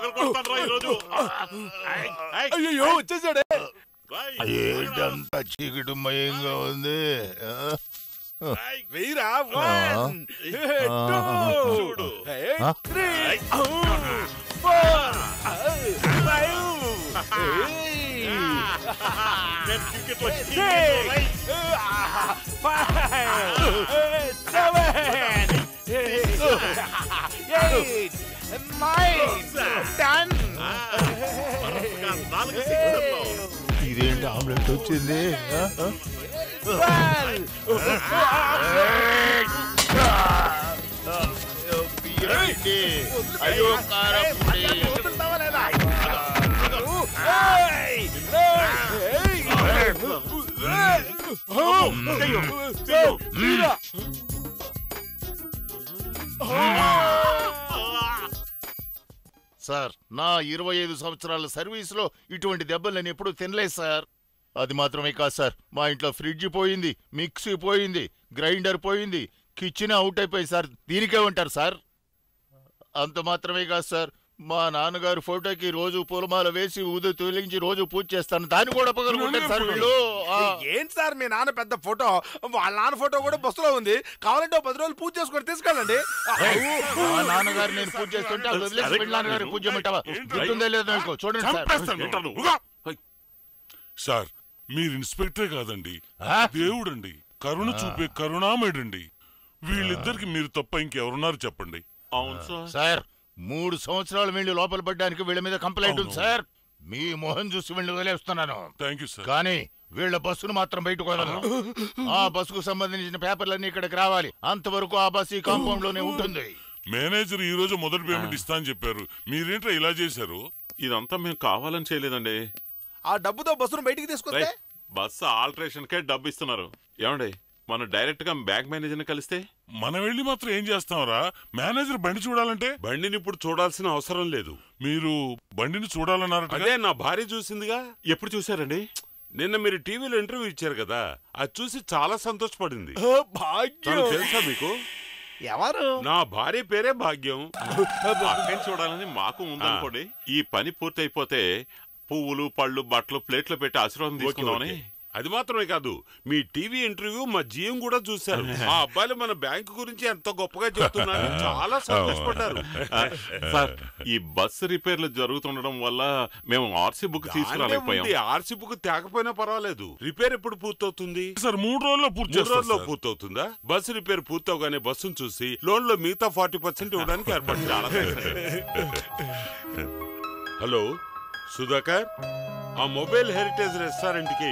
పగలగొడతాను రా ఈరోజు ఏయ్, ఏయ్, అయ్యో వచ్చేసాడే రేయ్, ఏంటంత చీకటి మయంగా ఉంది ఆ? ఏయ్, వెయ్యిరా వన్ టూ చూడు. త్రీ ఫోర్ ఫైవ్ నేను క్రికెట్లో సిక్స్ రేయ్, five seven eight nine ten వరుసగా నాలుగు సిక్సర్లు. ఇదేంటి ఆమ్లెట్ వచ్చింది ఆ? ఆ? అయ్యో, బియ్యం పిండి. అయ్యో కారం పొడి. సార్ నా ఇరవై ఐదు సంవత్సరాల సర్వీసులో ఇటువంటి దెబ్బలు నేను ఎప్పుడూ తినలేదు సార్ అది మాత్రమే కాదు సార్ మా ఇంట్లో ఫ్రిడ్జ్ పోయింది మిక్సీ పోయింది గ్రైండర్ పోయింది కిచెన్ అవుట్ అయిపోయింది సార్ దీనికే ఉంటారు సార్ అంత మాత్రమే కాదు సార్ మా నాన్నగారు ఫోటోకి రోజు పూలమాల వేసి ఊదు తొలగించి రోజు పూజ చేస్తాను దాన్ని కూడా పగలగొట్టారు సార్ వీళ్ళు ఆ. ఏంటి సార్ మీ నాన్న పెద్ద ఫోటో వాళ్ళ నాన్న ఫోటో కూడా బస్సులో ఉంది కావాలంటే ఓ పది రోజులు పూజ చేసుకొని తీసుకెళ్ళండి మా నాన్నగారు నేను పూజ చేస్తుంటే అది వదిలేసి వీళ్ళ నాన్నగారు పూజ చేయమంటావా గుర్తుందో లేదో మీకు చూడండి సార్ చంపేస్తాను ఏంటో నువ్వు? సార్ మీరు ఇన్స్పెక్టరే కాదండి ఆ? దేవుడండి కరుణ చూపే కరుణామయుడండి వీళ్ళిద్దరికి మీరు తప్ప ఇంకెవరున్నారు చెప్పండి అవును సార్ సార్ మూడు సంవత్సరాలు వీళ్ళు లోపల పడ్డానికి వీళ్ళ మీద కంప్లైంట్ ఉంది సార్ మీ మొహం చూసి వీళ్ళు వదిలేస్తున్నాను థ్యాంక్ యూ సార్ కానీ వీళ్ళ బస్సును మాత్రం బయటకు వదలను ఆ బస్సుకు సంబంధించిన పేపర్లన్నీ ఇక్కడికి రావాలి అంతవరకు ఆ బస్సు ఈ కాంపౌండ్ లోనే ఉంటుంది మేనేజర్ ఈ రోజు మొదటి పేమెంట్ ఇస్తా అని చెప్పారు మీరేంట్రా ఇలా చేశారు ఇదంతా మేము కావాలని చేయలేదండి ఆ డబ్బుతో బస్సును బయటికి తీసుకొస్తే రేయ్, బస్సు ఆల్టరేషన్ కే డబ్బు ఇస్తున్నారు ఏమండి మనం డైరెక్ట్ గా బ్యాంక్ మేనేజర్ ని కలిస్తే మనం వెళ్ళి మాత్రం ఏం చేస్తాంరా మేనేజర్ బండి చూడాలంటే బండిని ఇప్పుడు చూడాల్సిన అవసరం లేదు మీరు బండిని చూడాలన్నారట అదే నా భార్య చూసిందిగా ఎప్పుడు చూసారండి నిన్న మీరు టీవీలో ఇంటర్వ్యూ ఇచ్చారు కదా అది చూసి చాలా సంతోషపడింది ఓ, భాగ్యం తను తెలుసా మీకు ఎవరు నా భార్య పేరే భాగ్యం అక్కని చూడాలని మాకు ఉందనుకోండి ఈ పని పూర్తి అయిపోతే పువ్వులు పళ్ళు బట్టలు ప్లేట్లు పెట్టి ఆశీర్వాదం ఓకే, తీసుకుందామని ఓకే. అది మాత్రమే కాదు మీ టీవీ ఇంటర్వ్యూ మా జీఎం కూడా చూశారు ఆ అబ్బాయిలు మన బ్యాంకు గురించి ఎంత గొప్పగా చెప్తున్నారు చాలా సంతోషపడ్డారు ఆ, సార్ ఈ బస్సు రిపేర్లు జరుగుతుండడం వల్ల మేము ఆర్సీ బుక్ తీసుకురాలేకపోయాం ఆర్సీ బుక్ తేకపోయినా పర్వాలేదు రిపేర్ ఎప్పుడు పూర్తవుతుంది సార్ మూడు రోజుల్లో పూర్తి మూడు చేస్తారు రోజుల్లో సార్. పూర్తవుతుందా బస్సు రిపేర్ పూర్తవగానే బస్సును చూసి లోన్ లో మిగతా ఫార్టీ పర్సెంట్ ఇవ్వడానికి ఏర్పాటు చాలా చేయాలి. హలో సుధాకర్ ఆ మొబైల్ హెరిటేజ్ రెస్టారెంట్ కి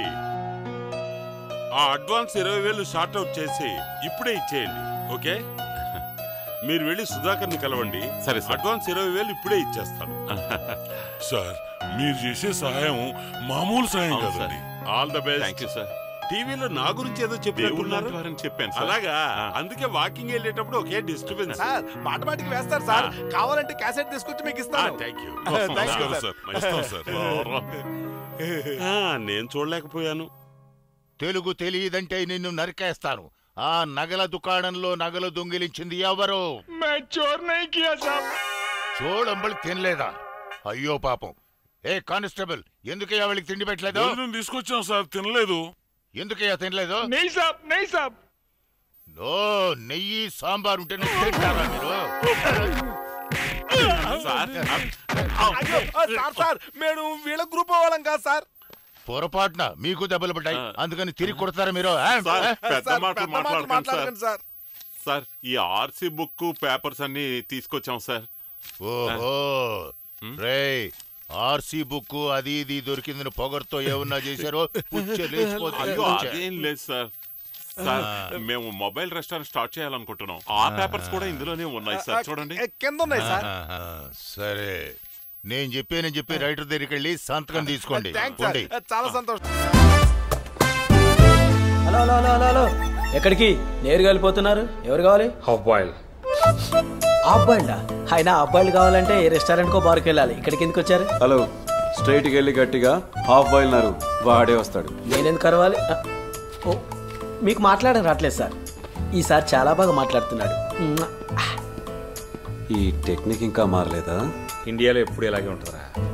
ఆ అడ్వాన్స్ ఇరవై వేలు షార్ట్ అవుట్ చేసి ఇప్పుడే ఇచ్చేయండి ఓకే మీరు వెళ్ళి సుధాకర్ ని కలవండి సరే, సార్. అడ్వాన్స్ ఇరవై వేలు ఇప్పుడే ఇచ్చేస్తాను సార్ మీరు చేసే సహాయం మామూలు సహాయం అవును, కాదండి all the best thank you sir టీవీలో నా గురించి ఏదో దేవుడు చెప్పినట్టున్నారు లాంటి వారని చెప్పాను సార్ అలాగా అందుకే వాకింగ్ వెళ్ళేటప్పుడు ఒకే డిస్టర్బెన్స్ సార్ మాట మాటికి వేస్తారు సార్ కావాలంటే క్యాసెట్ తీసుకొచ్చి మీకు ఇస్తాను థ్యాంక్ యూ Thank you, నమస్కారం sir. సార్ ఇస్తాం సార్ నేను చూడలేకపోయాను తెలుగు తెలియదంటే నిన్ను నరికేస్తాను ఆ నగల దుకాణంలో నగలు దొంగిలించింది ఎవరు చూడంబడి తినలేదా అయ్యో పాపం ఏ కానిస్టేబుల్ ఎందుకయ్యా వాళ్ళకి తిండి పెట్టలేదు భోజనం తీసుకొచ్చాం సార్ తినలేదు ఎందుకయ్యా తినలేదు నో నెయ్యి సాంబార్ ఉంటేనే తింటారా మీరు సార్ అయ్యో, ఆ, సార్ సార్ మేము వీళ్ళ గ్రూప్ వాళ్ళం కాదు సార్ పొరపాటున మీకు దెబ్బలు పడ్డాయి అందుకని తిరిగి కొడతారా మీరు ఆ? సార్ పెద్ద సార్, మాటలు పెద్ద మాటలు మాట్లాడకండి సార్ మాట్లాడకండి సార్ సార్ ఈ ఆర్సీ బుక్ పేపర్స్ అన్ని తీసుకొచ్చాం సార్ ఓహో రేయ్ ఆర్సీ బుక్ అది ఇది దొరికిందని పొగర్తో ఏమన్నా చేశారో పుచ్చ లేచిపోతుంది, అయ్యో పుచ్చ. అదేం లేదు సార్ సార్ మేము మొబైల్ రెస్టారెంట్ స్టార్ట్ చేయాలనుకుంటున్నాం ఆ పేపర్స్ కూడా ఇందులోనే ఉన్నాయి సార్ చూడండి ఏ, కింద ఉన్నాయి సార్ ఆహా, సరే నేను చెప్పానని చెప్పి రైటర్ దగ్గరికి వెళ్ళి సంతకం తీసుకోండి థ్యాంక్స్ సార్ పోండి. చాలా సంతోషం hello hello hello hello hello ఎక్కడికి నేరుగా వెళ్ళిపోతున్నారు ఎవరు కావాలి హాఫ్ బాయిల్ అబ్బాయిలా అయినా అబ్బాయిలు కావాలంటే ఏ రెస్టారెంట్కో బార్కి వెళ్ళాలి ఇక్కడికి ఎందుకు వచ్చారు హలో స్ట్రైట్కి వెళ్ళి గట్టిగా హాఫ్ బాయిల్ నారు వాడే వస్తాడు నేనెందుకు కరవాలి ఆ, ఓ మీకు మాట్లాడడం రావట్లేదు సార్ ఈసారి చాలా బాగా మాట్లాడుతున్నాడు మ్మ్. ఈ టెక్నిక్ ఇంకా మారలేదా ఇండియాలో ఎప్పుడు ఇలాగే ఉంటుందిరా